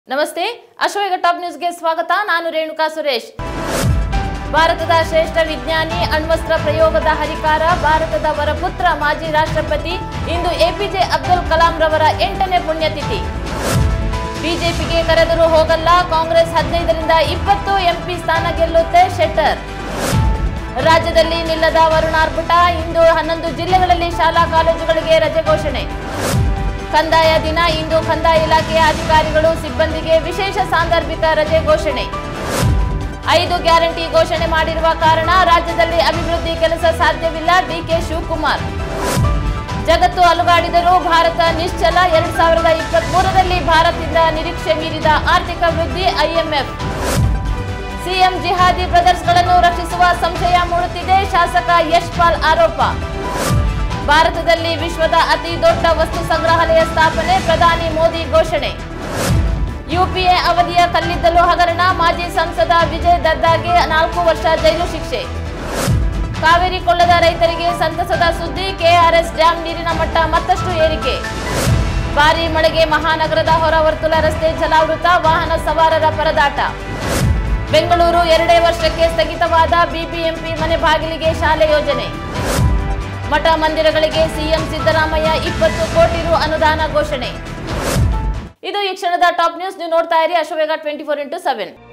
ನಮಸ್ತೆ ಅಶ್ವವೇಗ ಟಾಪ್ ನ್ಯೂಸ್ಗೆ ಸ್ವಾಗತ ನಾನು ರೇಣುಕಾ ಸುರೇಶ್ ಭಾರತದ ಶ್ರೇಷ್ಠ ವಿಜ್ಞಾನಿ ಅಣ್ವಸ್ತ್ರ ಪ್ರಯೋಗದ ಹರಿಕಾರ ಭಾರತದ ವರಪುತ್ರ ಮಾಜಿ ರಾಷ್ಟ್ರಪತಿ ಇಂದು ಎಪಿಜೆ ಅಬ್ದುಲ್ ಕಲಾಂ ರವರ ಎಂಟನೇ ಪುಣ್ಯತಿಥಿ ಬಿಜೆಪಿಗೆ ಕರೆದರೂ ಹೋಗಲ್ಲ ಕಾಂಗ್ರೆಸ್ ಹದಿನೈದರಿಂದ ಇಪ್ಪತ್ತು ಎಂಪಿ ಸ್ಥಾನ ಗೆಲ್ಲುತ್ತೆ ಶೆಟ್ಟರ್ ರಾಜ್ಯದಲ್ಲಿ ನಿಲ್ಲದ ವರುಣಾರ್ಭಟ ಇಂದು ಹನ್ನೊಂದು ಜಿಲ್ಲೆಗಳಲ್ಲಿ ಶಾಲಾ ಕಾಲೇಜುಗಳಿಗೆ ರಜೆ ಘೋಷಣೆ ಕಂದಾಯ ದಿನ ಇಂದು ಕಂದಾಯ ಇಲಾಖೆಯ ಅಧಿಕಾರಿಗಳು ಸಿಬ್ಬಂದಿಗೆ ವಿಶೇಷ ಸಾಂದರ್ಭಿಕ ರಜೆ ಘೋಷಣೆ ಐದು ಗ್ಯಾರಂಟಿ ಘೋಷಣೆ ಮಾಡಿರುವ ಕಾರಣ ರಾಜ್ಯದಲ್ಲಿ ಅಭಿವೃದ್ಧಿ ಕೆಲಸ ಸಾಧ್ಯವಿಲ್ಲ ಡಿಕೆ ಶಿವಕುಮಾರ್ ಜಗತ್ತು ಅಲುಗಾಡಿದರೂ ಭಾರತ ನಿಶ್ಚಲ ಎರಡ್ ಸಾವಿರದ ಇಪ್ಪತ್ತ್ ಮೂರರಲ್ಲಿ ಭಾರತದಿಂದ ನಿರೀಕ್ಷೆ ಮೀರಿದ ಆರ್ಥಿಕ ವೃದ್ಧಿ ಐಎಂಎಫ್ ಸಿಎಂ ಜಿಹಾದಿ ಬ್ರದರ್ಸ್ಗಳನ್ನು ರಕ್ಷಿಸುವ ಸಂಶಯ ಮೂಡುತ್ತಿದೆ ಶಾಸಕ ಯಶ್ಪಾಲ್ ಆರೋಪ ಭಾರತದಲ್ಲಿ ವಿಶ್ವದ ಅತಿ ದೊಡ್ಡ ವಸ್ತು ಸಂಗ್ರಹಾಲಯ ಸ್ಥಾಪನೆ ಪ್ರಧಾನಿ ಮೋದಿ ಘೋಷಣೆ ಯುಪಿಎ ಅವಧಿಯ ಕಲ್ಲಿದ್ದಲು ಹಗರಣ ಮಾಜಿ ಸಂಸದ ವಿಜಯ್ ದದ್ದಾಗೆ ನಾಲ್ಕು ವರ್ಷ ಜೈಲು ಶಿಕ್ಷೆ ಕಾವೇರಿ ಕೊಳ್ಳದ ರೈತರಿಗೆ ಸಂತಸದ ಸುದ್ದಿ ಕೆಆರ್ಎಸ್ ಡ್ಯಾಂ ನೀರಿನ ಮಟ್ಟ ಮತ್ತಷ್ಟು ಏರಿಕೆ ಭಾರೀ ಮಳೆಗೆ ಮಹಾನಗರದ ಹೊರವರ್ತುಲ ರಸ್ತೆ ಜಲಾವೃತ ವಾಹನ ಸವಾರರ ಪರದಾಟ ಬೆಂಗಳೂರು ಎರಡೇ ವರ್ಷಕ್ಕೆ ಸ್ಥಗಿತವಾದ ಬಿಬಿಎಂಪಿ ಮನೆ ಬಾಗಿಲಿಗೆ ಶಾಲೆ ಯೋಜನೆ ಮಠ ಮಂದಿರಗಳಿಗೆ ಸಿಎಂ ಸಿದ್ದರಾಮಯ್ಯ ಇಪ್ಪತ್ತು ಕೋಟಿ ರು ಅನುದಾನ ಘೋಷಣೆ ಇದು ಈ ಕ್ಷಣದ ಟಾಪ್ ನ್ಯೂಸ್ ನೀವು ನೋಡ್ತಾ ಇರಿ Ashwavega twenty four into seven